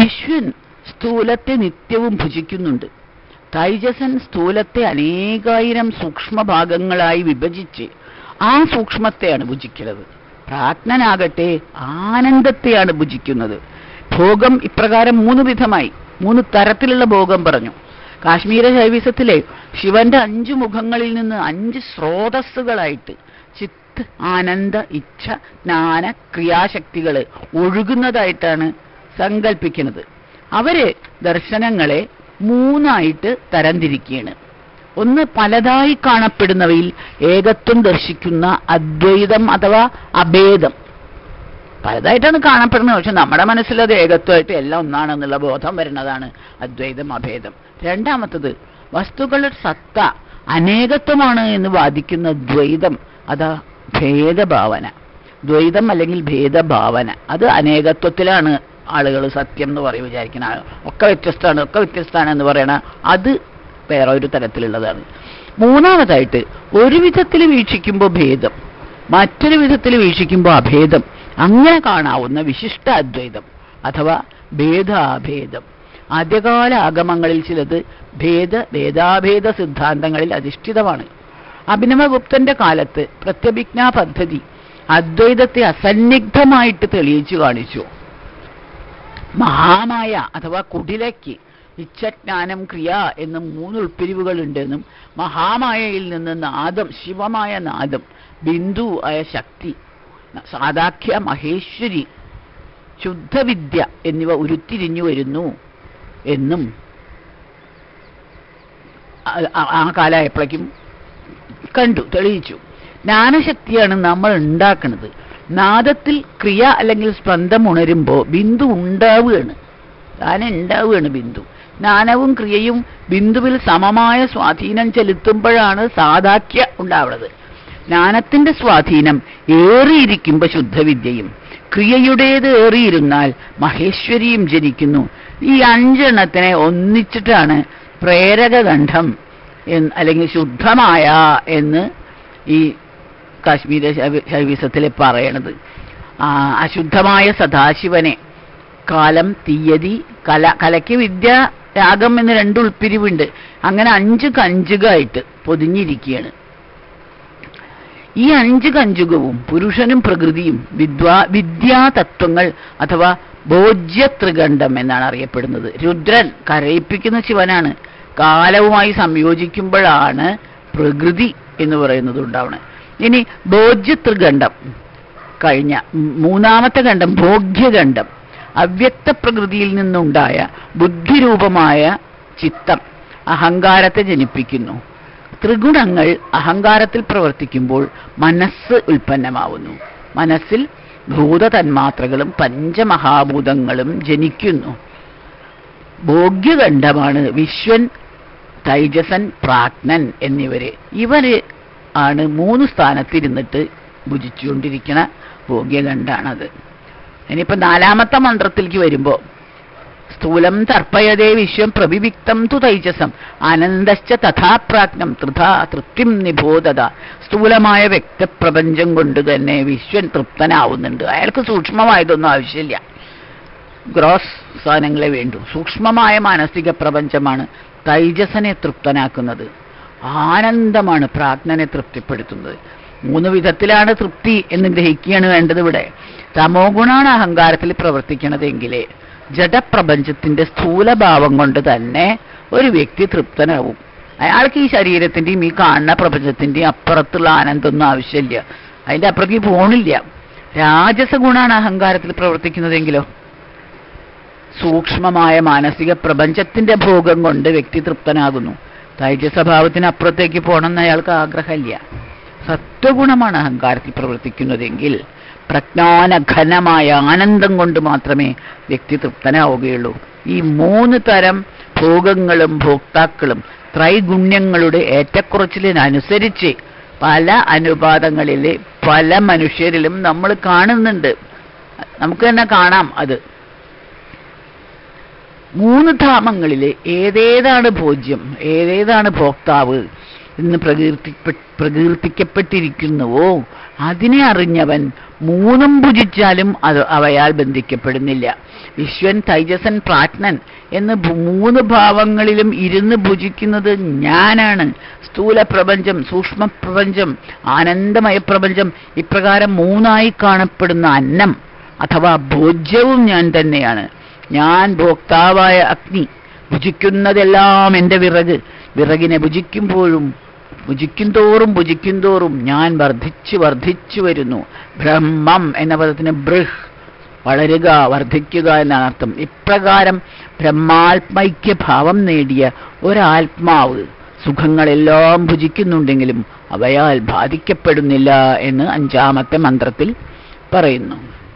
വിശ്വൻ സ്ഥൂലത്തെ നിത്യവും ഭുജിക്കുന്നുണ്ട് തൈജസൻ സ്ഥൂലത്തെ അനേകായിരം സൂക്ഷ്മഭാഗങ്ങളായി വിഭജിച്ച് ആ സൂക്ഷ്മത്തെയാണ് ഭുജിക്കുന്നത് പ്രാജ്ഞനാകട്ടെ ആനന്ദത്തെയാണ് ഭുജിക്കുന്നത് ഭോഗം ഇപ്രകാരം മൂന്ന് വിധമായി മൂന്ന് തരത്തിലുള്ള ഭോഗം പറഞ്ഞു കാശ്മീര ശൈവിസത്തിലെ ശിവന്റെ അഞ്ചു മുഖങ്ങളിൽ നിന്ന് അഞ്ച് സ്രോതസ്സുകളായിട്ട് ചിത്ത് ആനന്ദ ഇച്ഛ ജ്ഞാന ക്രിയാശക്തികള് ഒഴുകുന്നതായിട്ടാണ് സങ്കല്പിക്കുന്നത് അവര് ദർശനങ്ങളെ മൂന്നായിട്ട് തരംതിരിക്കുകയാണ് ഒന്ന് പലതായി കാണപ്പെടുന്നവയിൽ ഏകത്വം ദർശിക്കുന്ന അദ്വൈതം അഥവാ അഭേദം പലതായിട്ടാണ് കാണപ്പെടുന്നത് പക്ഷെ നമ്മുടെ മനസ്സിൽ അത് ഏകത്വമായിട്ട് എല്ലാം ഒന്നാണെന്നുള്ള ബോധം വരുന്നതാണ് അദ്വൈതം അഭേദം രണ്ടാമത്തത് വസ്തുക്കളുടെ സത്ത അനേകത്വമാണ് എന്ന് വാദിക്കുന്ന ദ്വൈതം അതാ ഭേദഭാവന ദ്വൈതം അല്ലെങ്കിൽ ഭേദഭാവന അത് അനേകത്വത്തിലാണ് ആളുകൾ സത്യം എന്ന് പറയും വിചാരിക്കുന്ന ആൾ ഒക്കെ വ്യത്യസ്തമാണ് ഒക്കെ വ്യത്യസ്തമാണ് എന്ന് പറയണ അത് വേറെ ഒരു തരത്തിലുള്ളതാണ് മൂന്നാമതായിട്ട് ഒരു വിധത്തിൽ വീക്ഷിക്കുമ്പോൾ ഭേദം മറ്റൊരു വിധത്തിൽ വീക്ഷിക്കുമ്പോൾ അഭേദം അങ്ങനെ കാണാവുന്ന വിശിഷ്ട അദ്വൈതം അഥവാ ഭേദാഭേദം ആദ്യകാല ആഗമങ്ങളിൽ ചിലത് ഭേദ ഭേദാഭേദ സിദ്ധാന്തങ്ങളിൽ അധിഷ്ഠിതമാണ് അഭിനവഗുപ്തന്റെ കാലത്ത് പ്രത്യഭിജ്ഞാ പദ്ധതി അദ്വൈതത്തെ അസന്നിഗ്ധമായിട്ട് തെളിയിച്ചു കാണിച്ചു മഹാമായ അഥവാ കുടിലയ്ക്ക് ഇച്ഛജ്ഞാനം ക്രിയ എന്ന് മൂന്ന് ഉൾപ്പിരിവുകളുണ്ടെന്നും മഹാമായയിൽ നിന്ന് നാദം ശിവമായ നാദം ബിന്ദു ആയ ശക്തി സാദാഖ്യ മഹേശ്വരി ശുദ്ധവിദ്യ എന്നിവ ഉരുത്തിരിഞ്ഞു വരുന്നു എന്നും ആ- ആ- ആ കാലമായപ്പോഴേക്കും കണ്ടു തെളിയിച്ചു ജ്ഞാനശക്തിയാണ് നമ്മൾ ഉണ്ടാക്കുന്നത് നാദത്തിൽ ക്രിയ അല്ലെങ്കിൽ സ്പന്ദം ഉണരുമ്പോൾ ബിന്ദു ഉണ്ടാവുകയാണ് താനെ ഉണ്ടാവുകയാണ് ബിന്ദു ജ്ഞാനവും ക്രിയയും ബിന്ദുവിൽ സമമായ സ്വാധീനം ചെലുത്തുമ്പോഴാണ് സാധാക്യ ഉണ്ടാവുന്നത് ജ്ഞാനത്തിന്റെ സ്വാധീനം ഏറിയിരിക്കുമ്പോൾ ശുദ്ധവിദ്യയും ക്രിയയുടേത് ഏറിയിരുന്നാൽ മഹേശ്വരിയും ജനിക്കുന്നു ഈ അഞ്ചെണ്ണത്തിനെ ഒന്നിച്ചിട്ടാണ് പ്രേരകഗണ്ഠം എന്ന് അല്ലെങ്കിൽ ശുദ്ധമായ എന്ന് ഈ കാശ്മീര ശൈവ- ശൈവിസത്തിൽ പറയണത് ആ, അശുദ്ധമായ സദാശിവനെ കാലം തീയതി കല കലയ്ക്ക് വിദ്യ രാഗം എന്ന് രണ്ട് ഉൾപ്പിരിവുണ്ട് അങ്ങനെ അഞ്ച് കഞ്ചുകായിട്ട് പൊതിഞ്ഞിരിക്കുകയാണ് ഈ അഞ്ച് കഞ്ചുകവും പുരുഷനും പ്രകൃതിയും വിദ്വാ വിദ്യാതത്വങ്ങൾ അഥവാ ഭോജ്യത്രികണ്ഠം എന്നാണ് അറിയപ്പെടുന്നത് രുദ്രൻ കരയിപ്പിക്കുന്ന ശിവനാണ് കാലവുമായി സംയോജിക്കുമ്പോഴാണ് പ്രകൃതി എന്ന് പറയുന്നത് ഉണ്ടാവുന്നത് ഇനി ഭോജ്യത്രികണ്ഠം കഴിഞ്ഞ ഉം, മൂന്നാമത്തെ ഖണ്ഡം ഭോഗ്യഖണ്ഡം അവ്യക്ത പ്രകൃതിയിൽ നിന്നുണ്ടായ ബുദ്ധിരൂപമായ ചിത്തം അഹങ്കാരത്തെ ജനിപ്പിക്കുന്നു ത്രിഗുണങ്ങൾ അഹങ്കാരത്തിൽ പ്രവർത്തിക്കുമ്പോൾ മനസ്സ് ഉൽപ്പന്നമാവുന്നു മനസ്സിൽ ഭൂതതന്മാത്രകളും പഞ്ചമഹാഭൂതങ്ങളും ജനിക്കുന്നു ഭോഗ്യഖണ്ഡമാണ് വിശ്വൻ തൈജസൻ പ്രാജ്ഞൻ എന്നിവര് ഇവര് ആണ് മൂന്ന് സ്ഥാനത്തിരുന്നിട്ട് ഭുജിച്ചുകൊണ്ടിരിക്കണ ഭോഗ്യഖണ്ഡാണത് ഇനിയിപ്പോ നാലാമത്തെ മന്ത്രത്തിലേക്ക് വരുമ്പോ സ്ഥൂലം തർപ്പയതേ വിശ്വം പ്രവിവിക്തം തു തൈജസം ആനന്ദശ്ച തഥാപ്രാജ്ഞം തൃഥാ തൃപ്തിം നിബോധത സ്ഥൂലമായ വ്യക്തപ്രപഞ്ചം കൊണ്ട് തന്നെ വിശ്വൻ തൃപ്തനാവുന്നുണ്ട് അയാൾക്ക് സൂക്ഷ്മമായതൊന്നും ആവശ്യമില്ല ഗ്രോസ് സാധനങ്ങളെ വേണ്ടു സൂക്ഷ്മമായ മാനസിക പ്രപഞ്ചമാണ് തൈജസനെ തൃപ്തനാക്കുന്നത് ആനന്ദമാണ് പ്രാജ്ഞനെ തൃപ്തിപ്പെടുത്തുന്നത് മൂന്ന് വിധത്തിലാണ് തൃപ്തി എന്ന് ഗ്രഹിക്കുകയാണ് വേണ്ടത് ഇവിടെ തമോ ഗുണാണ് അഹങ്കാരത്തിൽ പ്രവർത്തിക്കണതെങ്കിലേ ജഡപ്രപഞ്ചത്തിന്റെ സ്ഥൂലഭാവം കൊണ്ട് തന്നെ ഒരു വ്യക്തി തൃപ്തനാവും അയാൾക്ക് ഈ ശരീരത്തിന്റെയും ഈ കാണുന്ന പ്രപഞ്ചത്തിന്റെയും അപ്പുറത്തുള്ള ആനന്ദമൊന്നും ആവശ്യമില്ല അതിന്റെ അപ്പുറത്തേക്ക് പോണില്ല രാജസ ഗുണാണ് അഹങ്കാരത്തിൽ പ്രവർത്തിക്കുന്നതെങ്കിലോ സൂക്ഷ്മമായ മാനസിക പ്രപഞ്ചത്തിന്റെ ഭോഗം കൊണ്ട് വ്യക്തി തൃപ്തനാകുന്നു തൈജസ്വഭാവത്തിന് അപ്പുറത്തേക്ക് പോകണമെന്ന് അയാൾക്ക് ആഗ്രഹമില്ല സത്വഗുണമാണ് അഹങ്കാരത്തിൽ പ്രവർത്തിക്കുന്നതെങ്കിൽ പ്രജ്ഞാനഘനമായ ആനന്ദം കൊണ്ട് മാത്രമേ വ്യക്തി തൃപ്തനാവുകയുള്ളൂ ഈ മൂന്ന് തരം ഭോഗങ്ങളും ഭോക്താക്കളും ത്രൈഗുണ്യങ്ങളുടെ ഏറ്റക്കുറച്ചിലിനനുസരിച്ച് പല അനുപാതങ്ങളിൽ പല മനുഷ്യരിലും നമ്മൾ കാണുന്നുണ്ട് നമുക്ക് തന്നെ കാണാം അത് മൂന്ന് ധാമങ്ങളിൽ ഏതേതാണ് ഭോജ്യം ഏതേതാണ് ഭോക്താവ് എന്ന് പ്രകീർത്തിപ്പെ പ്രകീർത്തിക്കപ്പെട്ടിരിക്കുന്നുവോ അതിനെ അറിഞ്ഞവൻ മൂന്നും ഭുജിച്ചാലും അത് അവയാൽ ബന്ധിക്കപ്പെടുന്നില്ല വിശ്വൻ തൈജസൻ പ്രാജ്ഞൻ എന്ന് ഭൂ- മൂന്ന് ഭാവങ്ങളിലും ഇരുന്ന് ഭുജിക്കുന്നത് ഞാനാണ് സ്ഥൂല പ്രപഞ്ചം സൂക്ഷ്മ പ്രപഞ്ചം ആനന്ദമയ പ്രപഞ്ചം ഇപ്രകാരം മൂന്നായി കാണപ്പെടുന്ന അന്നം അഥവാ ഭോജ്യവും ഞാൻ തന്നെയാണ് ഞാൻ ഭോക്താവായ അഗ്നി ഭുജിക്കുന്നതെല്ലാം എൻ്റെ വിറക് വിറകിനെ ഭുജിക്കുമ്പോഴും ഭുജിക്കും തോറും ഭുജിക്കും തോറും ഞാൻ വർദ്ധിച്ചു വർദ്ധിച്ചു വരുന്നു ബ്രഹ്മം എന്ന പദത്തിന് ബൃഹ് വളരുക വർദ്ധിക്കുക എന്നാണ് അർത്ഥം ഇപ്രകാരം ബ്രഹ്മാത്മൈക്യ ഭാവം നേടിയ ഒരാത്മാവ് സുഖങ്ങളെല്ലാം ഭുജിക്കുന്നുണ്ടെങ്കിലും അവയാൽ ബാധിക്കപ്പെടുന്നില്ല എന്ന് അഞ്ചാമത്തെ മന്ത്രത്തിൽ പറയുന്നു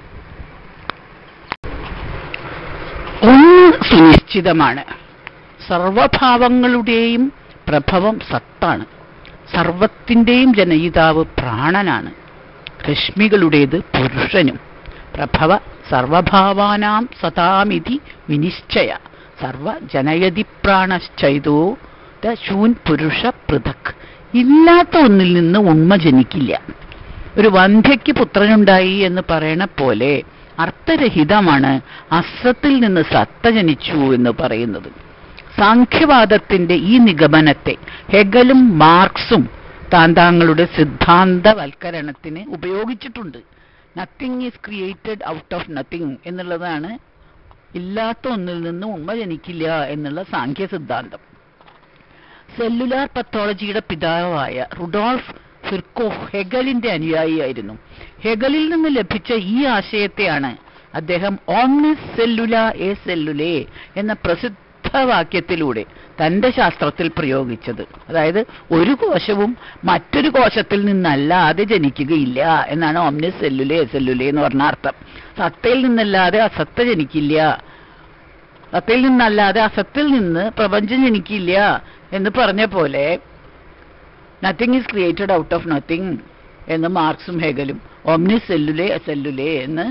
ഒന്ന് സുനിശ്ചിതമാണ് സർവഭാവങ്ങളുടെയും പ്രഭവം സത്താണ് സർവത്തിൻ്റെയും ജനയിതാവ് പ്രാണനാണ് രശ്മികളുടേത് പുരുഷനും പ്രഭവ സർവഭാവാനാം സതാമിതി വിനിശ്ചയ സർവ ജനയതി പ്രാണശ്ചൈതോ ശൂൻ പുരുഷ പൃഥക് ഇല്ലാത്ത ഒന്നിൽ നിന്ന് ഉണ്മ ജനിക്കില്ല ഒരു വന്ധ്യയ്ക്ക് പുത്രനുണ്ടായി എന്ന് പറയണ പോലെ അർത്ഥരഹിതമാണ് അസത്തിൽ നിന്ന് സത്ത ജനിച്ചു എന്ന് പറയുന്നത് സാഖ്യവാദത്തിന്റെ ഈ നിഗമനത്തെ ഹെഗലും മാർക്സും താന്താങ്ങളുടെ സിദ്ധാന്തവൽക്കരണത്തിന് ഉപയോഗിച്ചിട്ടുണ്ട് nothing is created out of nothing എന്നുള്ളതാണ് ഇല്ലാത്ത ഒന്നിൽ നിന്ന് ഉണ്മ ജനിക്കില്ല എന്നുള്ള സാഖ്യ സിദ്ധാന്തം സെല്ലുലാർ പത്തോളജിയുടെ പിതാവായ റുഡോൾഫ് ഫിർക്കോ ഹെഗലിന്റെ അനുയായിയായിരുന്നു ഹെഗലിൽ നിന്ന് ലഭിച്ച ഈ ആശയത്തെയാണ് അദ്ദേഹം ഓംനിസ് സെല്ലുല എ സെല്ലുലേ എന്ന പ്രസിദ്ധ വാക്യത്തിലൂടെ തന്റെ ശാസ്ത്രത്തിൽ പ്രയോഗിച്ചത് അതായത് ഒരു കോശവും മറ്റൊരു കോശത്തിൽ നിന്നല്ലാതെ ജനിക്കുകയില്ല എന്നാണ് ഓംനിസ് സെല്ലുലേ സെല്ലുലേ എന്ന് പറഞ്ഞ അർത്ഥം സത്തയിൽ നിന്നല്ലാതെ അസത്ത ജനിക്കില്ല സത്തയിൽ നിന്നല്ലാതെ അസത്തിൽ നിന്ന് പ്രപഞ്ചം ജനിക്കില്ല എന്ന് പറഞ്ഞ പോലെ nothing is created out of nothing എന്ന് മാർക്സും ഹെഗലും ഓംനി സെല്ലുലേ സെല്ലുലേ എന്ന്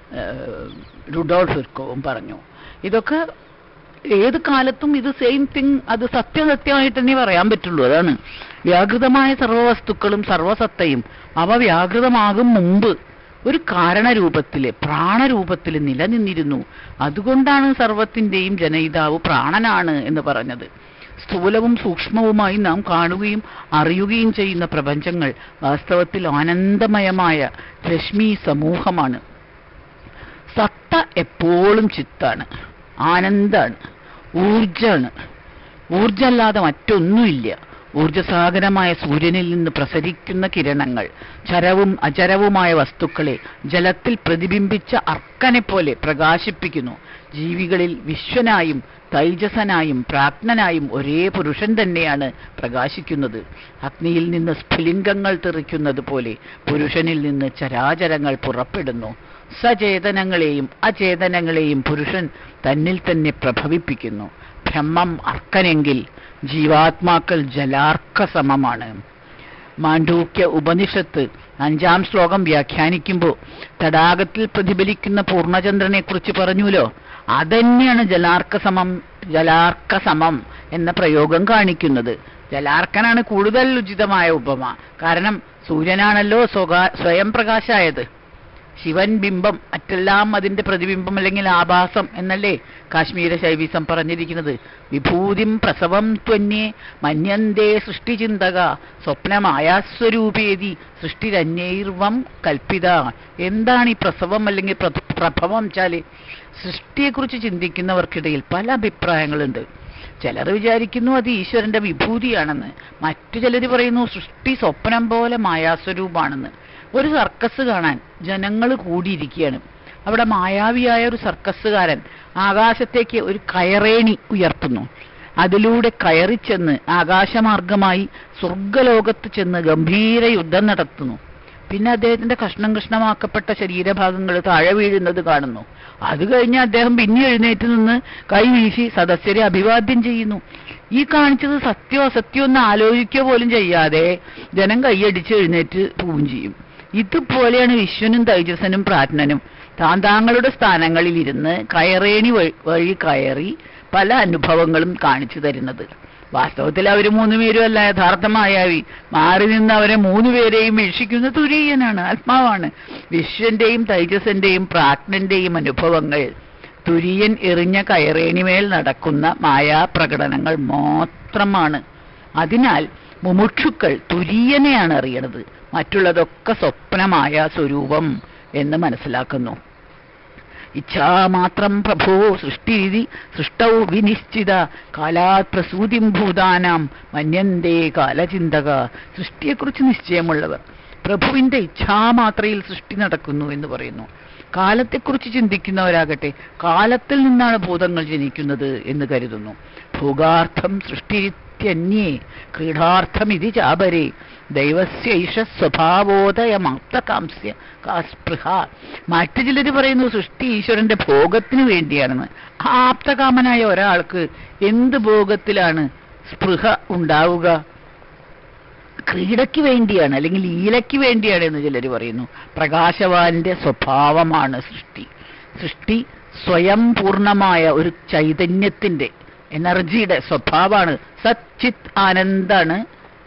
റുഡോൾഫ് ഫിർക്കോവും പറഞ്ഞു ഇതൊക്കെ ഏത് കാലത്തും ഇത് സെയിം തിങ് അത് സത്യസത്യമായിട്ട് തന്നെ പറയാൻ പറ്റുള്ളൂ അതാണ് വ്യാകൃതമായ സർവ്വവസ്തുക്കളും സർവസത്തയും അവ വ്യാകൃതമാകും മുമ്പ് ഒരു കാരണരൂപത്തില് പ്രാണരൂപത്തില് നിലനിന്നിരുന്നു അതുകൊണ്ടാണ് സർവത്തിന്റെയും ജനയിതാവ് പ്രാണനാണ് എന്ന് പറഞ്ഞത് സ്ഥൂലവും സൂക്ഷ്മവുമായി നാം കാണുകയും അറിയുകയും ചെയ്യുന്ന പ്രപഞ്ചങ്ങൾ വാസ്തവത്തിൽ ആനന്ദമയമായ രശ്മി സമൂഹമാണ് സത്ത എപ്പോഴും ചിത്താണ് ആനന്ദാണ് ഊർജാണ് ഊർജമല്ലാതെ മറ്റൊന്നുമില്ല ഊർജസാഗരമായ സൂര്യനിൽ നിന്ന് പ്രസരിക്കുന്ന കിരണങ്ങൾ ചരവും അചരവുമായ വസ്തുക്കളെ ജലത്തിൽ പ്രതിബിംബിച്ച അർക്കനെ പോലെ പ്രകാശിപ്പിക്കുന്നു ജീവികളിൽ വിശ്വനായും തൈജസനായും പ്രാജ്ഞനായും ഒരേ പുരുഷൻ തന്നെയാണ് പ്രകാശിക്കുന്നത് അഗ്നിയിൽ നിന്ന് സ്ഫുലിംഗങ്ങൾ തെറിക്കുന്നത് പോലെ പുരുഷനിൽ നിന്ന് ചരാചരങ്ങൾ പുറപ്പെടുന്നു സചേതനങ്ങളെയും അചേതനങ്ങളെയും പുരുഷൻ തന്നിൽ തന്നെ പ്രഭവിപ്പിക്കുന്നു ബ്രഹ്മം അർക്കനെങ്കിൽ ജീവാത്മാക്കൾ ജലാർക്ക സമമാണ് മാണ്ഡൂക്യ ഉപനിഷത്ത് അഞ്ചാം ശ്ലോകം വ്യാഖ്യാനിക്കുമ്പോൾ തടാകത്തിൽ പ്രതിഫലിക്കുന്ന പൂർണ്ണചന്ദ്രനെ കുറിച്ച് പറഞ്ഞുല്ലോ അതന്നെയാണ് ജലാർക്ക സമം ജലാർക്ക സമം എന്ന പ്രയോഗം കാണിക്കുന്നത് ജലാർക്കനാണ് കൂടുതൽ ഉചിതമായ ഉപമ കാരണം സൂര്യനാണല്ലോ സ്വകാ- സ്വയം പ്രകാശായത് ശിവൻ ബിംബം മറ്റെല്ലാം അതിന്റെ പ്രതിബിംബം അല്ലെങ്കിൽ ആഭാസം എന്നല്ലേ കാശ്മീര ശൈവിസം പറഞ്ഞിരിക്കുന്നത് വിഭൂതിം പ്രസവം ത്വന്യേ മന്യന്തേ സൃഷ്ടിചിന്തക സ്വപ്നമായാസ്വരൂപേതി സൃഷ്ടിരന്യൈർവം കൽപ്പിത എന്താണ് ഈ പ്രസവം അല്ലെങ്കിൽ പ്ര- പ്രഭവം വെച്ചാല് സൃഷ്ടിയെക്കുറിച്ച് ചിന്തിക്കുന്നവർക്കിടയിൽ പല അഭിപ്രായങ്ങളുണ്ട് ചിലർ വിചാരിക്കുന്നു അത് ഈശ്വരന്റെ വിഭൂതിയാണെന്ന് മറ്റു ചിലർ പറയുന്നു സൃഷ്ടി സ്വപ്നം പോലെ മായാസ്വരൂപാണെന്ന് ഒരു സർക്കസ് കാണാൻ ജനങ്ങൾ കൂടിയിരിക്കുകയാണ് അവിടെ മായാവിയായ ഒരു സർക്കസുകാരൻ ആകാശത്തേക്ക് ഒരു കയറേണി ഉയർത്തുന്നു അതിലൂടെ കയറിച്ചെന്ന് ആകാശമാർഗമായി സ്വർഗലോകത്ത് ചെന്ന് ഗംഭീര യുദ്ധം നടത്തുന്നു പിന്നെ അദ്ദേഹത്തിന്റെ കഷ്ണം കഷ്ണമാക്കപ്പെട്ട ശരീരഭാഗങ്ങൾ താഴെ വീഴുന്നത് കാണുന്നു അത് കഴിഞ്ഞ് അദ്ദേഹം പിന്നെ എഴുന്നേറ്റ് നിന്ന് കൈ വീശി സദസ്യരെ അഭിവാദ്യം ചെയ്യുന്നു ഈ കാണിച്ചത് സത്യോ അസത്യോ എന്ന് ആലോചിക്കുക പോലും ചെയ്യാതെ ജനം കൈയടിച്ച് എഴുന്നേറ്റ് പോവുകയും ചെയ്യും ഇതുപോലെയാണ് വിശ്വനും തൈജസനും പ്രാജ്ഞനും താൻ താങ്കളുടെ സ്ഥാനങ്ങളിൽ ഇരുന്ന് കയറേണി വഴി വഴി കയറി പല അനുഭവങ്ങളും കാണിച്ചു തരുന്നത് വാസ്തവത്തിൽ അവര് മൂന്നുപേരും അല്ല യഥാർത്ഥമായ വി- മാറി നിന്ന് അവരെ മൂന്നുപേരെയും വീക്ഷിക്കുന്ന തുരീയനാണ് ആത്മാവാണ് വിശ്വന്റെയും തൈജസന്റെയും പ്രാജ്ഞന്റെയും അനുഭവങ്ങൾ തുര്യൻ എറിഞ്ഞ കയറേണിമേൽ നടക്കുന്ന മായാപ്രകടനങ്ങൾ മാത്രമാണ് അതിനാൽ മുമുക്ഷുക്കൾ തുര്യനെയാണ് അറിയണത് മറ്റുള്ളതൊക്കെ സ്വപ്നമായ സ്വരൂപം എന്ന് മനസ്സിലാക്കുന്നു ഇച്ഛാമാത്രം പ്രഭോ സൃഷ്ടിരിതി സൃഷ്ടൗ വിനിശ്ചിത കാലാത് പ്രസൂതിം ഭൂതാനാം മന്യന്തേ കാലചിന്തക സൃഷ്ടിയെക്കുറിച്ച് നിശ്ചയമുള്ളവർ പ്രഭുവിന്റെ ഇച്ഛാമാത്രയിൽ സൃഷ്ടി നടക്കുന്നു എന്ന് പറയുന്നു കാലത്തെക്കുറിച്ച് ചിന്തിക്കുന്നവരാകട്ടെ കാലത്തിൽ നിന്നാണ് ഭൂതങ്ങൾ ജനിക്കുന്നത് എന്ന് കരുതുന്നു ഭോഗാർത്ഥം സൃഷ്ടിരിത്യന്യേ ക്രീഡാർത്ഥമിതി ചാപരേ ദൈവസ്യൈഷ സ്വഭാവോദയമാപ്തകാംസ്യ കാസ്പൃഹ മറ്റു ചിലർ പറയുന്നു സൃഷ്ടി ഈശ്വരന്റെ ഭോഗത്തിന് വേണ്ടിയാണെന്ന് ആപ്തകാമനായ ഒരാൾക്ക് എന്ത് ഭോഗത്തിലാണ് സ്പൃഹ ഉണ്ടാവുക ക്രീഡയ്ക്ക് വേണ്ടിയാണ് അല്ലെങ്കിൽ ലീലയ്ക്ക് വേണ്ടിയാണ് എന്ന് ചിലർ പറയുന്നു പ്രകാശവാന്റെ സ്വഭാവമാണ് സൃഷ്ടി സൃഷ്ടി സ്വയം പൂർണ്ണമായ ഒരു ചൈതന്യത്തിന്റെ എനർജിയുടെ സ്വഭാവമാണ് സച്ചിത് ആനന്ദാണ്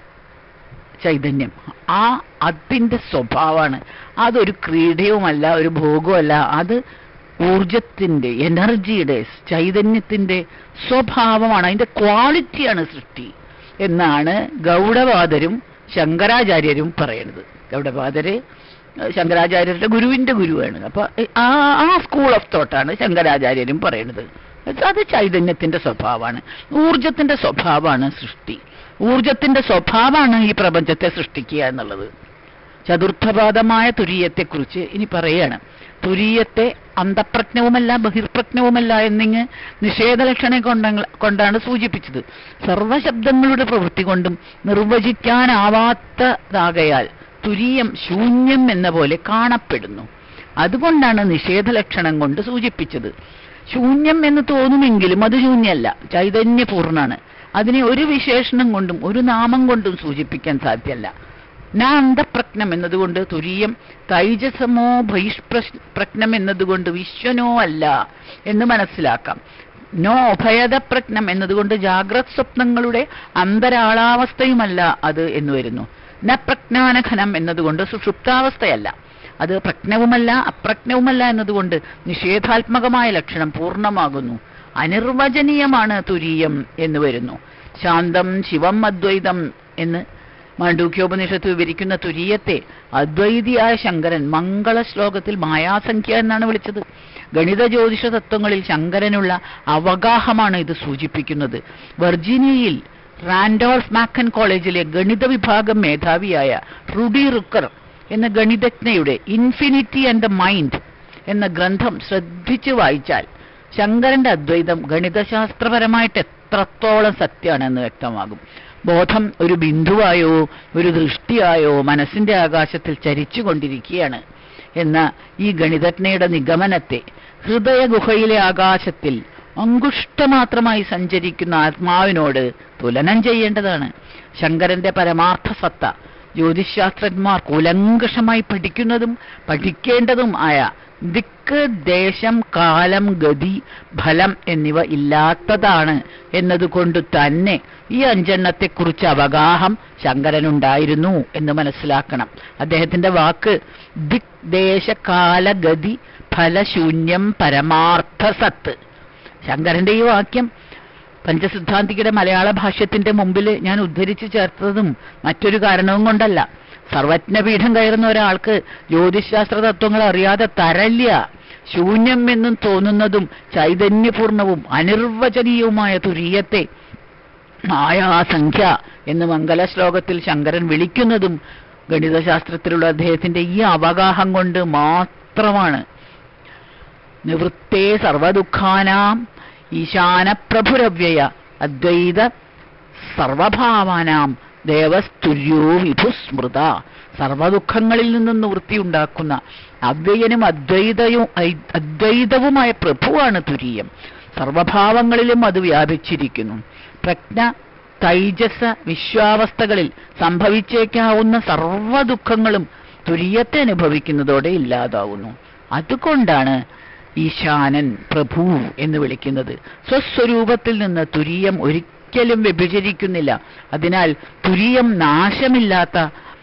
ചൈതന്യം ആ അതിന്റെ സ്വഭാവമാണ് അതൊരു ക്രീഡയുമല്ല ഒരു ഭോഗവുമല്ല അത് ഊർജത്തിന്റെ എനർജിയുടെ ചൈതന്യത്തിന്റെ സ്വഭാവമാണ് അതിന്റെ ക്വാളിറ്റിയാണ് സൃഷ്ടി എന്നാണ് ഗൗഡപാദരും ശങ്കരാചാര്യരും പറയുന്നത് ഗൗഡപാദര് ഏഹ് ശങ്കരാചാര്യരുടെ ഗുരുവിന്റെ ഗുരുവാണ് അപ്പൊ ആ ആ സ്കൂൾ ഓഫ് തോട്ടാണ് ശങ്കരാചാര്യരും പറയുന്നത് അത് ചൈതന്യത്തിന്റെ സ്വഭാവമാണ് ഊർജത്തിന്റെ സ്വഭാവമാണ് സൃഷ്ടി ഊർജത്തിന്റെ സ്വഭാവമാണ് ഈ പ്രപഞ്ചത്തെ സൃഷ്ടിക്കുക എന്നുള്ളത് ചതുർത്ഥപാദമായ തുരീയത്തെക്കുറിച്ച് ഇനി പറയാണ് തുരീയത്തെ അന്തപ്രജ്ഞവുമല്ല ബഹിർപ്രജ്ഞവുമല്ല എന്നിങ്ങ് നിഷേധലക്ഷണം കൊണ്ട കൊണ്ടാണ് സൂചിപ്പിച്ചത് സർവശബ്ദങ്ങളുടെ പ്രവൃത്തി കൊണ്ടും നിർവചിക്കാനാവാത്തതാകയാൽ തുരീയം ശൂന്യം എന്ന പോലെ കാണപ്പെടുന്നു അതുകൊണ്ടാണ് നിഷേധലക്ഷണം കൊണ്ട് സൂചിപ്പിച്ചത് ശൂന്യം എന്ന് തോന്നുമെങ്കിലും അത് ശൂന്യല്ല ചൈതന്യപൂർണ്ണാണ് അതിനെ ഒരു വിശേഷണം കൊണ്ടും ഒരു നാമം കൊണ്ടും സൂചിപ്പിക്കാൻ സാധ്യമല്ല ന അന്തപ്രജ്ഞം എന്നതുകൊണ്ട് തുരീയം തൈജസമോ ബഹിഷ്പ്രജ്ഞം എന്നതുകൊണ്ട് വിശ്വനോ അല്ല എന്ന് മനസ്സിലാക്കാം നോ ഭയദപ്രജ്ഞം എന്നതുകൊണ്ട് ജാഗ്രത് സ്വപ്നങ്ങളുടെ അന്തരാളാവസ്ഥയുമല്ല അത് എന്ന് വരുന്നു ന പ്രജ്ഞാനഘനം എന്നതുകൊണ്ട് സുഷുപ്താവസ്ഥയല്ല അത് പ്രജ്ഞവുമല്ല അപ്രജ്ഞവുമല്ല എന്നതുകൊണ്ട് നിഷേധാത്മകമായ ലക്ഷണം പൂർണ്ണമാകുന്നു അനിർവചനീയമാണ് തുരീയം എന്ന് വരുന്നു ശാന്തം ശിവം അദ്വൈതം എന്ന് മാണ്ഡൂക്യോപനിഷത്ത് വിവരിക്കുന്ന തുരീയത്തെ അദ്വൈതിയായ ശങ്കരൻ മംഗള ശ്ലോകത്തിൽ മായാസംഖ്യ എന്നാണ് വിളിച്ചത് ഗണിത ജ്യോതിഷ തത്വങ്ങളിൽ ശങ്കരനുള്ള അവഗാഹമാണ് ഇത് സൂചിപ്പിക്കുന്നത് വെർജീനിയയിൽ റാൻഡോൾഫ് മാക്കൻ കോളേജിലെ ഗണിത വിഭാഗം മേധാവിയായ റുഡി റുക്കർ എന്ന ഗണിതജ്ഞയുടെ ഇൻഫിനിറ്റി ആൻഡ് ദ മൈൻഡ് എന്ന ഗ്രന്ഥം ശ്രദ്ധിച്ചു വായിച്ചാൽ ശങ്കരന്റെ അദ്വൈതം ഗണിതശാസ്ത്രപരമായിട്ട് എത്രത്തോളം സത്യമാണെന്ന് വ്യക്തമാകും ബോധം ഒരു ബിന്ദുവായോ ഒരു ദൃഷ്ടിയായോ മനസ്സിന്റെ ആകാശത്തിൽ ചരിച്ചുകൊണ്ടിരിക്കുകയാണ് എന്ന ഈ ഗണിതജ്ഞയുടെ നിഗമനത്തെ ഹൃദയഗുഹയിലെ ആകാശത്തിൽ അങ്കുഷ്ടമാത്രമായി സഞ്ചരിക്കുന്ന ആത്മാവിനോട് തുലനം ചെയ്യേണ്ടതാണ് ശങ്കരന്റെ പരമാർത്ഥ സത്ത ജ്യോതിശാസ്ത്രജ്ഞന്മാർ കൂലങ്കഷമായി പഠിക്കുന്നതും പഠിക്കേണ്ടതും ആയ ദിക്ക് ദേശം കാലം ഗതി ഫലം എന്നിവ ഇല്ലാത്തതാണ് എന്നതുകൊണ്ട് തന്നെ ഈ അഞ്ചെണ്ണത്തെക്കുറിച്ച് അവഗാഹം ശങ്കരനുണ്ടായിരുന്നു എന്ന് മനസ്സിലാക്കണം അദ്ദേഹത്തിന്റെ വാക്ക് ദിക് ദേശ കാല ഗതി ഫലശൂന്യം പരമാർത്ഥ സത്ത് ശങ്കരന്റെ ഈ വാക്യം പഞ്ചസിദ്ധാന്തികയുടെ മലയാള ഭാഷ്യത്തിന്റെ മുമ്പിൽ ഞാൻ ഉദ്ധരിച്ചു ചേർത്തതും മറ്റൊരു കാരണവും കൊണ്ടല്ല സർവജ്ഞപീഠം കയറുന്ന ഒരാൾക്ക് ജ്യോതിശാസ്ത്ര തത്വങ്ങൾ അറിയാതെ തരല്ല ശൂന്യം എന്നും തോന്നുന്നതും ചൈതന്യപൂർണവും അനിർവചനീയവുമായ തുരീയത്തെ മായാസംഖ്യ എന്ന് മംഗല ശ്ലോകത്തിൽ ശങ്കരൻ വിളിക്കുന്നതും ഗണിതശാസ്ത്രത്തിലുള്ള അദ്ദേഹത്തിന്റെ ഈ അവഗാഹം കൊണ്ട് മാത്രമാണ് നിവൃത്തേ സർവദുഃഖാനാം ഈശാനപ്രഭുരവ്യയ അദ്വൈത സർവഭാവാനാം ദേവസ്തുര്യോ വിഭുസ്മൃത സർവദുഃഖങ്ങളിൽ നിന്നും നിവൃത്തിയുണ്ടാക്കുന്ന അവ്യയനും അദ്വൈതയും ഐ- അദ്വൈതവുമായ പ്രഭുവാണ് തുരീയം സർവഭാവങ്ങളിലും അത് വ്യാപിച്ചിരിക്കുന്നു പ്രജ്ഞ തൈജസ വിശ്വാവസ്ഥകളിൽ സംഭവിച്ചേക്കാവുന്ന സർവദുഃഖങ്ങളും തുര്യത്തെ അനുഭവിക്കുന്നതോടെ ഇല്ലാതാവുന്നു അതുകൊണ്ടാണ് ഈശാനൻ പ്രഭു എന്ന് വിളിക്കുന്നത് സ്വസ്വരൂപത്തിൽ നിന്ന് തുരീയം ഒരി ഒരിക്കലും വ്യഭിചരിക്കുന്നില്ല അതിനാൽ തുരിയം നാശമില്ലാത്ത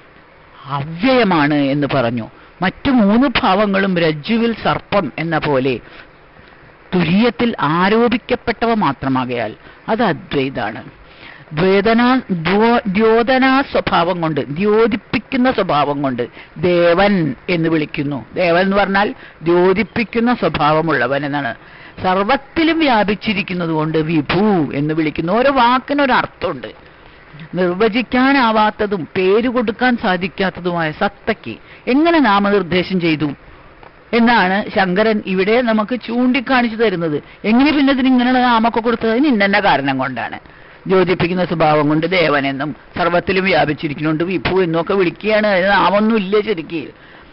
അവ്യയമാണ് എന്ന് പറഞ്ഞു മറ്റു മൂന്ന് ഭാവങ്ങളും രജ്ജുവിൽ സർപ്പം എന്ന പോലെ തുര്യത്തിൽ ആരോപിക്കപ്പെട്ടവ മാത്രമാകയാൽ അത് അദ്വൈതാണ് ദ്വേതനാ ദ്വോ- ദ്യോതനാ സ്വഭാവം കൊണ്ട് ദ്യോതിപ്പിക്കുന്ന സ്വഭാവം കൊണ്ട് ദേവൻ എന്ന് വിളിക്കുന്നു ദേവൻ എന്ന് പറഞ്ഞാൽ ദ്യോതിപ്പിക്കുന്ന സ്വഭാവമുള്ളവൻ എന്നാണ് സർവത്തിലും വ്യാപിച്ചിരിക്കുന്നത് കൊണ്ട് വിഭു എന്ന് വിളിക്കുന്നു ഓരോ വാക്കിനൊരു അർത്ഥമുണ്ട് നിർവചിക്കാനാവാത്തതും പേര് കൊടുക്കാൻ സാധിക്കാത്തതുമായ സത്തയ്ക്ക് എങ്ങനെ നാമനിർദ്ദേശം ചെയ്തു എന്നാണ് ശങ്കരൻ ഇവിടെ നമുക്ക് ചൂണ്ടിക്കാണിച്ചു തരുന്നത് എങ്ങനെ പിന്നെ ഇതിന് ഇങ്ങനെയുള്ള നാമൊക്കെ കൊടുത്തത് അതിന് ഇന്ന കാരണം കൊണ്ടാണ് യോജിപ്പിക്കുന്ന സ്വഭാവം കൊണ്ട് ദേവനെന്നും സർവത്തിലും വ്യാപിച്ചിരിക്കുന്നുണ്ട് വിഭു എന്നൊക്കെ വിളിക്കുകയാണ് അതിന് നാമൊന്നും ഇല്ല ശരിക്കും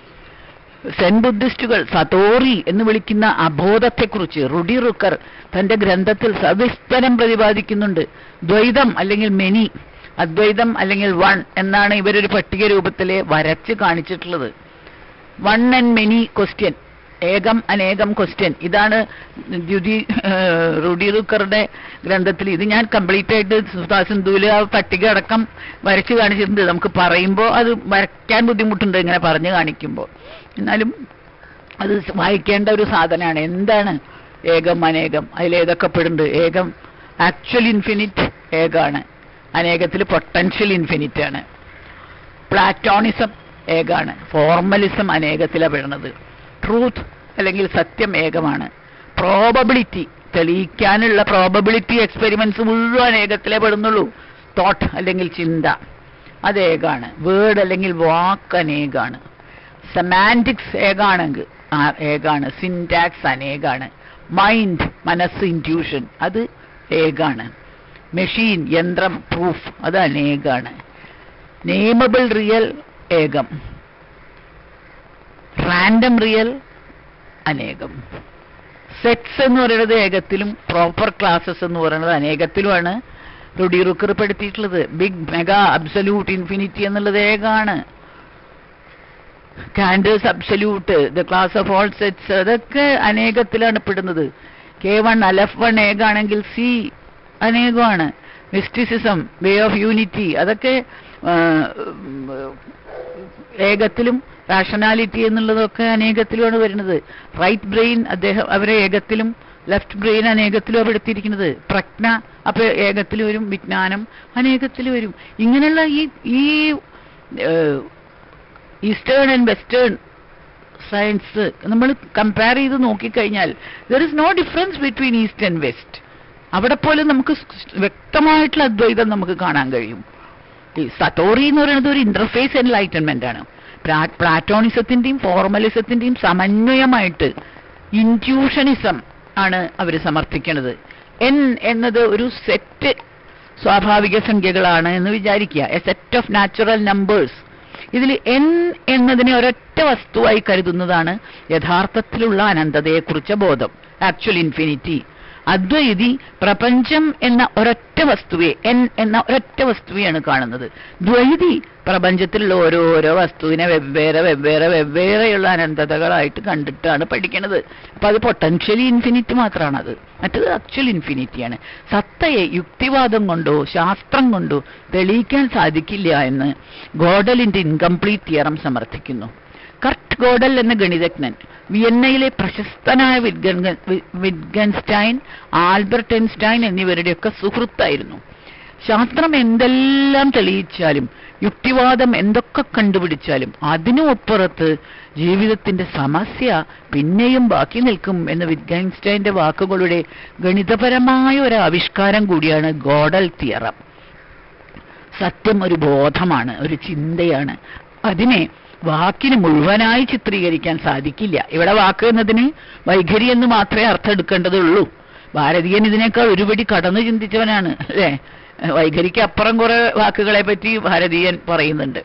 സെൻ ബുദ്ധിസ്റ്റുകൾ സതോറി എന്ന് വിളിക്കുന്ന അബോധത്തെക്കുറിച്ച് റുഡി റുക്കർ തന്റെ ഗ്രന്ഥത്തിൽ സവിസ്തരം പ്രതിപാദിക്കുന്നുണ്ട് ദ്വൈതം അല്ലെങ്കിൽ മെനി അദ്വൈതം അല്ലെങ്കിൽ വൺ എന്നാണ് ഇവരൊരു പട്ടിക രൂപത്തിലെ വരച്ച് കാണിച്ചിട്ടുള്ളത് വൺ ആൻഡ് മെനി ക്വസ്റ്റ്യൻ ഏകം അനേകം ക്വസ്റ്റ്യൻ ഇതാണ് ദ്യുതി റുഡി റുക്കറുടെ ഗ്രന്ഥത്തിൽ ഇത് ഞാൻ കംപ്ലീറ്റ് ആയിട്ട് സുധാസിന്ധുവിൽ ആ പട്ടിക അടക്കം വരച്ച് കാണിച്ചിട്ടുണ്ട് നമുക്ക് പറയുമ്പോൾ അത് വരയ്ക്കാൻ ബുദ്ധിമുട്ടുണ്ട് ഇങ്ങനെ പറഞ്ഞു കാണിക്കുമ്പോൾ എന്നാലും അത് വായിക്കേണ്ട ഒരു സാധനമാണ് എന്താണ് ഏകം അനേകം അതിലേതൊക്കെ പെടുന്നുണ്ട് ഏകം ആക്ച്വൽ ഇൻഫിനിറ്റ് ഏകാണ് അനേകത്തിൽ പൊട്ടൻഷ്യൽ ഇൻഫിനിറ്റ് ആണ് പ്ലാറ്റോണിസം ഏകാണ് ഫോർമലിസം അനേകത്തിലാണ് പെടുന്നത് ട്രൂത്ത് അല്ലെങ്കിൽ സത്യം ഏകമാണ് പ്രോബബിലിറ്റി തെളിയിക്കാനുള്ള പ്രോബബിലിറ്റി എക്സ്പെരിമെന്റ്സ് മുഴുവൻ അനേകത്തിലേ പെടുന്നുള്ളൂ തോട്ട് അല്ലെങ്കിൽ ചിന്ത അത് ഏകാണ് വേർഡ് അല്ലെങ്കിൽ വാക്ക് അനേകാണ് സെമാൻറ്റിക്സ് ഏകാണെങ്കിൽ ആ ഏകാണ് സിൻടാക്സ് അനേകാണ് മൈൻഡ് മനസ്സ് ഇൻറ്റ്യൂഷൻ അത് ഏകാണ് മെഷീൻ യന്ത്രം പ്രൂഫ് അത് അനേകാണ് നെയ്മബിൾ റിയൽ ഏകം റാൻഡം റിയൽ അനേകം സെറ്റ്സ് എന്ന് പറയുന്നത് ഏകത്തിലും പ്രോപ്പർ ക്ലാസ്സസ് എന്ന് പറയുന്നത് അനേകത്തിലുമാണ് റുഡി റുക്കർ പെടുത്തിയിട്ടുള്ളത് ബിഗ് മെഗാ അബ്സല്യൂട്ട് ഇൻഫിനിറ്റി എന്നുള്ളത് ഏകാണ് Cantor's absolute the class of all sets അതൊക്കെ അനേകത്തിലാണ് പെടുന്നത് കെ വൺ അലഫ് വൺ ഏകാണെങ്കിൽ സി അനേകമാണ് മിസ്റ്റിസിസം വേ ഓഫ് യൂണിറ്റി അതൊക്കെ ആ, ഉം, ഏകത്തിലും റാഷണാലിറ്റി എന്നുള്ളതൊക്കെ അനേകത്തിലുമാണ് വരുന്നത് റൈറ്റ് ബ്രെയിൻ അദ്ദേഹം അവരെ ഏകത്തിലും ലെഫ്റ്റ് ബ്രെയിൻ അനേകത്തിലും പെടുത്തിയിരിക്കുന്നത് പ്രജ്ഞ അപ്പൊ ഏകത്തിൽ വരും വിജ്ഞാനം അനേകത്തിൽ വരും ഇങ്ങനെയുള്ള ഈ ഈ ഈസ്റ്റേൺ ആൻഡ് വെസ്റ്റേൺ സയൻസ് നമ്മൾ കമ്പയർ ചെയ്ത് നോക്കിക്കഴിഞ്ഞാൽ there is no difference between east and west അവിടെ പോലും നമുക്ക് സ് വ്യക്തമായിട്ടുള്ള അദ്വൈതം നമുക്ക് കാണാൻ കഴിയും ഈ സത്തോറി എന്ന് പറയുന്നത് ഒരു ഇന്റർഫേസ് എൻലൈറ്റൻമെന്റ് ആണ് പ്ലാ- പ്ലാറ്റോണിസത്തിന്റെയും ഫോർമലിസത്തിന്റെയും സമന്വയമായിട്ട് ഇൻറ്റ്യൂഷനിസം ആണ് അവർ സമർത്ഥിക്കുന്നത് എൻ എന്നത് ഒരു സെറ്റ് സ്വാഭാവിക സംഖ്യകളാണ് എന്ന് വിചാരിക്കുക a set of natural numbers ഇതിൽ എൻ എന്നതിനെ ഒരൊറ്റ വസ്തുവായി കരുതുന്നതാണ് യഥാർത്ഥത്തിലുള്ള അനന്തതയെക്കുറിച്ച ബോധം ആക്ച്വൽ ഇൻഫിനിറ്റി അദ്വൈതി പ്രപഞ്ചം എന്ന ഒരൊറ്റ വസ്തുവെ എൻ എന്ന ഒരൊറ്റ വസ്തുവെയാണ് കാണുന്നത് ദ്വൈതി പ്രപഞ്ചത്തിലുള്ള ഓരോരോ വസ്തുവിനെ വെവ്വേറെ വെവ്വേറെ വെവ്വേറെയുള്ള അനന്തതകളായിട്ട് കണ്ടിട്ടാണ് പഠിക്കുന്നത് അപ്പൊ അത് പൊട്ടൻഷ്യലി ഇൻഫിനിറ്റ് മാത്രമാണ് അത് മറ്റത് ആക്ച്വൽ ഇൻഫിനിറ്റിയാണ് സത്തയെ യുക്തിവാദം കൊണ്ടോ ശാസ്ത്രം കൊണ്ടോ തെളിയിക്കാൻ സാധിക്കില്ല എന്ന് ഗോഡലിന്റെ ഇൻകംപ്ലീറ്റ് തിയറം സമർത്ഥിക്കുന്നു കർട്ട് ഗോഡൽ എന്ന ഗണിതജ്ഞൻ വിയന്നയിലെ പ്രശസ്തനായ വിറ്റ്ഗൻ- വി- വിറ്റ്ഗൻസ്റ്റൈൻ ആൽബർട്ട് ഐൻസ്റ്റൈൻ എന്നിവരുടെയൊക്കെ സുഹൃത്തായിരുന്നു ശാസ്ത്രം എന്തെല്ലാം തെളിയിച്ചാലും യുക്തിവാദം എന്തൊക്കെ കണ്ടുപിടിച്ചാലും അതിനുമപ്പുറത്ത് ജീവിതത്തിന്റെ സമസ്യ പിന്നെയും ബാക്കി നിൽക്കും എന്ന വിറ്റ്ഗൻസ്റ്റൈന്റെ വാക്കുകളുടെ ഗണിതപരമായ ഒരു ആവിഷ്കാരം കൂടിയാണ് ഗോഡൽ തിയറം സത്യം ഒരു ബോധമാണ് ഒരു ചിന്തയാണ് അതിനെ വാക്കിന് മുഴുവനായി ചിത്രീകരിക്കാൻ സാധിക്കില്ല ഇവിടെ വാക്ക് എന്നതിന് വൈഖരി എന്ന് മാത്രമേ അർത്ഥം എടുക്കേണ്ടതുള്ളൂ ഭാരതീയൻ ഇതിനേക്കാൾ ഒരുപടി കടന്നു ചിന്തിച്ചവനാണ് അല്ലേ വൈഖരിക്ക് അപ്പുറം കുറെ വാക്കുകളെ പറ്റി ഭാരതീയൻ പറയുന്നുണ്ട്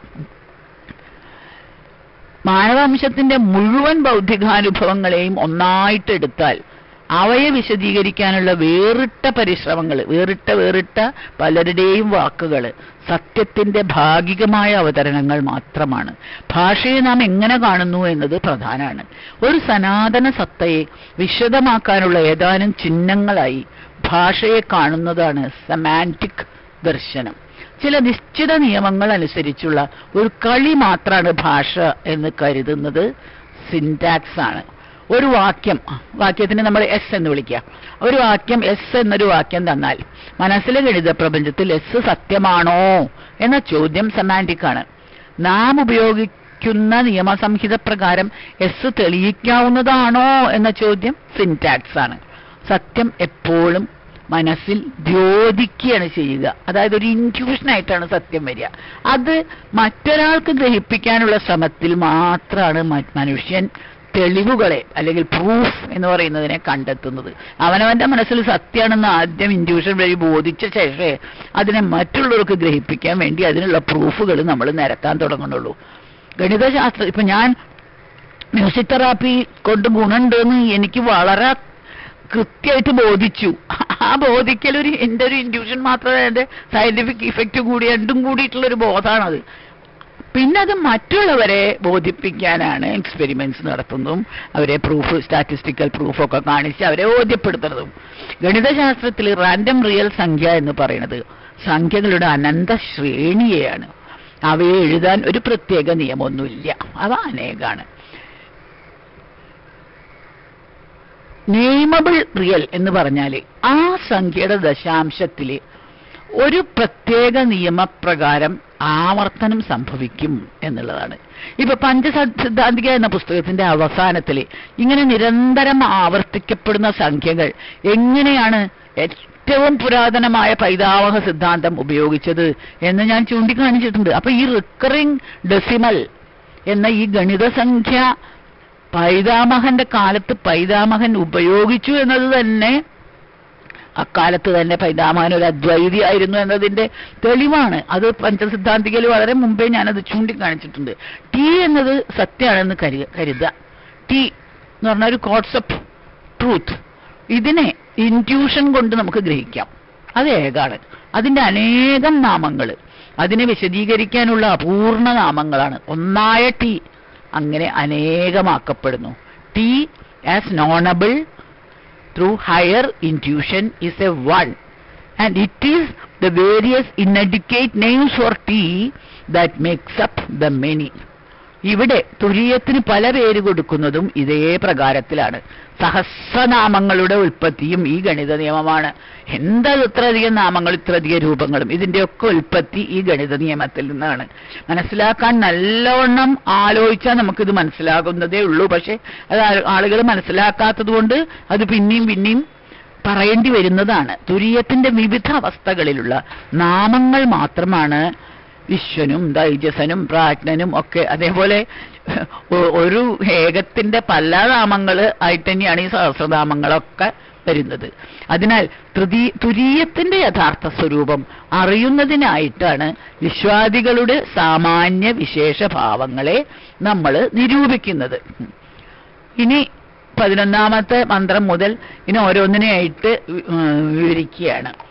മാനവംശത്തിന്റെ മുഴുവൻ ബൗദ്ധികാനുഭവങ്ങളെയും ഒന്നായിട്ട് എടുത്താൽ അവയെ വിശദീകരിക്കാനുള്ള വേറിട്ട പരിശ്രമങ്ങൾ വേറിട്ട വേറിട്ട പലരുടെയും വാക്കുകൾ സത്യത്തിന്റെ ഭാഗികമായ അവതരണങ്ങൾ മാത്രമാണ് ഭാഷയെ നാം എങ്ങനെ കാണുന്നു എന്നത് പ്രധാനമാണ് ഒരു സനാതന സത്തയെ വിശദമാക്കാനുള്ള ഏതാനും ചിഹ്നങ്ങളായി ഭാഷയെ കാണുന്നതാണ് സെമാൻറ്റിക് ദർശനം ചില നിശ്ചിത നിയമങ്ങൾ അനുസരിച്ചുള്ള ഒരു കളി മാത്രമാണ് ഭാഷ എന്ന് കരുതുന്നത് സിൻടാക്സ് ആണ് ഒരു വാക്യം വാക്യത്തിന് നമ്മൾ എസ് എന്ന് വിളിക്കുക ഒരു വാക്യം എസ് എന്നൊരു വാക്യം തന്നാൽ മനസ്സിലെ ഗണിത പ്രപഞ്ചത്തിൽ എസ് സത്യമാണോ എന്ന ചോദ്യം സെമാൻറ്റിക് ആണ് നാം ഉപയോഗിക്കുന്ന നിയമസംഹിത പ്രകാരം എസ് തെളിയിക്കാവുന്നതാണോ എന്ന ചോദ്യം സിൻടാക്സ് ആണ് സത്യം എപ്പോഴും മനസ്സിൽ ദ്യോതിക്കുകയാണ് ചെയ്യുക അതായത് ഒരു ഇൻറ്റ്യൂഷനായിട്ടാണ് സത്യം വരിക അത് മറ്റൊരാൾക്ക് ഗ്രഹിപ്പിക്കാനുള്ള ശ്രമത്തിൽ മാത്രമാണ് മ- മനുഷ്യൻ തെളിവുകളെ അല്ലെങ്കിൽ പ്രൂഫ് എന്ന് പറയുന്നതിനെ കണ്ടെത്തുന്നത് അവനവന്റെ മനസ്സിൽ സത്യമാണെന്ന് ആദ്യം ഇൻറ്റ്യൂഷൻ വഴി ബോധിച്ച ശേഷമേ അതിനെ മറ്റുള്ളവർക്ക് ഗ്രഹിപ്പിക്കാൻ വേണ്ടി അതിനുള്ള പ്രൂഫുകൾ നമ്മൾ നിരത്താൻ തുടങ്ങുന്നുള്ളൂ ഗണിതശാസ്ത്രം ഇപ്പൊ ഞാൻ മ്യൂസിക് തെറാപ്പി കൊണ്ട് ഗുണമുണ്ടെന്ന് എനിക്ക് വളരെ കൃത്യമായിട്ട് ബോധിച്ചു ആ ബോധിക്കൽ ഒരു എന്റെ ഒരു ഇൻഡ്യൂഷൻ മാത്രമേ എന്റെ സയന്റിഫിക് ഇഫക്റ്റ് കൂടി രണ്ടും കൂടിയിട്ടുള്ള ഒരു ബോധമാണത് പിന്നെ അത് മറ്റുള്ളവരെ ബോധിപ്പിക്കാനാണ് എക്സ്പെരിമെന്റ്സ് നടത്തുന്നതും അവരെ പ്രൂഫ് സ്റ്റാറ്റിസ്റ്റിക്കൽ പ്രൂഫൊക്കെ കാണിച്ച് അവരെ ബോധ്യപ്പെടുത്തുന്നതും ഗണിതശാസ്ത്രത്തിൽ റാൻഡം റിയൽ സംഖ്യ എന്ന് പറയുന്നത് സംഖ്യകളുടെ അനന്ത ശ്രേണിയെയാണ് അവയെ എഴുതാൻ ഒരു പ്രത്യേക നിയമമൊന്നുമില്ല അവ അനേകാണ് നെയ്മബിൾ റിയൽ എന്ന് പറഞ്ഞാൽ ആ സംഖ്യയുടെ ദശാംശത്തിൽ ഒരു പ്രത്യേക നിയമപ്രകാരം ആവർത്തനം സംഭവിക്കും എന്നുള്ളതാണ് ഇപ്പൊ പഞ്ചസിദ്ധാന്തിക എന്ന പുസ്തകത്തിന്റെ അവസാനത്തിൽ ഇങ്ങനെ നിരന്തരം ആവർത്തിക്കപ്പെടുന്ന സംഖ്യകൾ എങ്ങനെയാണ് ഏറ്റവും പുരാതനമായ പൈതാവഹ സിദ്ധാന്തം ഉപയോഗിച്ചത് എന്ന് ഞാൻ ചൂണ്ടിക്കാണിച്ചിട്ടുണ്ട് അപ്പൊ ഈ റിക്കറിംഗ് ഡെസിമൽ എന്ന ഈ ഗണിത സംഖ്യ പൈതാമഹന്റെ കാലത്ത് പൈതാമഹൻ ഉപയോഗിച്ചു എന്നത് തന്നെ അക്കാലത്ത് തന്നെ പൈതാമഹൻ ഒരു അദ്വൈതിയായിരുന്നു എന്നതിന്റെ തെളിവാണ് അത് പഞ്ചസിദ്ധാന്തികയിൽ വളരെ മുമ്പേ ഞാനത് ചൂണ്ടിക്കാണിച്ചിട്ടുണ്ട് ടി എന്നത് സത്യമാണെന്ന് കരു കരുതുക ടി എന്ന് പറഞ്ഞ ഒരു കോൺസെപ്റ്റ് ട്രൂത്ത് ഇതിനെ ഇൻറ്റ്യൂഷൻ കൊണ്ട് നമുക്ക് ഗ്രഹിക്കാം അത് ഏകാണ് അതിന്റെ അനേകം നാമങ്ങൾ അതിനെ വിശദീകരിക്കാനുള്ള അപൂർണ നാമങ്ങളാണ് ഒന്നായ ടി അങ്ങനെ അനേകമാക്കപ്പെടുന്നു T as knowable through higher intuition is a one and it is the various inadequate names for T that makes up the many. ഇവിടെ തുര്യത്തിന് പല പേര് കൊടുക്കുന്നതും ഇതേ പ്രകാരത്തിലാണ് സഹസ്രനാമങ്ങളുടെ ഉൽപ്പത്തിയും ഈ ഗണിത നിയമമാണ് എന്താ ഇത്രയധികം നാമങ്ങൾ ഇത്രയധികം രൂപങ്ങളും ഇതിന്റെയൊക്കെ ഉൽപ്പത്തി ഈ ഗണിത നിയമത്തിൽ നിന്നാണ് മനസ്സിലാക്കാൻ നല്ലവണ്ണം ആലോചിച്ചാൽ നമുക്കിത് മനസ്സിലാകുന്നതേ ഉള്ളൂ പക്ഷെ അത് ആളുകൾ മനസ്സിലാക്കാത്തത് കൊണ്ട് അത് പിന്നെയും പിന്നെയും പറയേണ്ടി വരുന്നതാണ് തുര്യത്തിന്റെ വിവിധ അവസ്ഥകളിലുള്ള നാമങ്ങൾ മാത്രമാണ് വിശ്വനും ദൈജസനും പ്രാജ്ഞനും ഒക്കെ അതേപോലെ ഒ- ഒരു ഏകത്തിന്റെ പല നാമങ്ങൾ ആയിട്ട് തന്നെയാണ് ഈ സഹസ്രനാമങ്ങളൊക്കെ വരുന്നത് അതിനാൽ തൃതീ തുരീയത്തിന്റെ യഥാർത്ഥ സ്വരൂപം അറിയുന്നതിനായിട്ടാണ് വിശ്വാദികളുടെ സാമാന്യ വിശേഷ ഭാവങ്ങളെ നമ്മൾ നിരൂപിക്കുന്നത് ഇനി പതിനൊന്നാമത്തെ മന്ത്രം മുതൽ ഇനി ഓരോന്നിനെയായിട്ട് വി- ഉം, വിവരിക്കുകയാണ്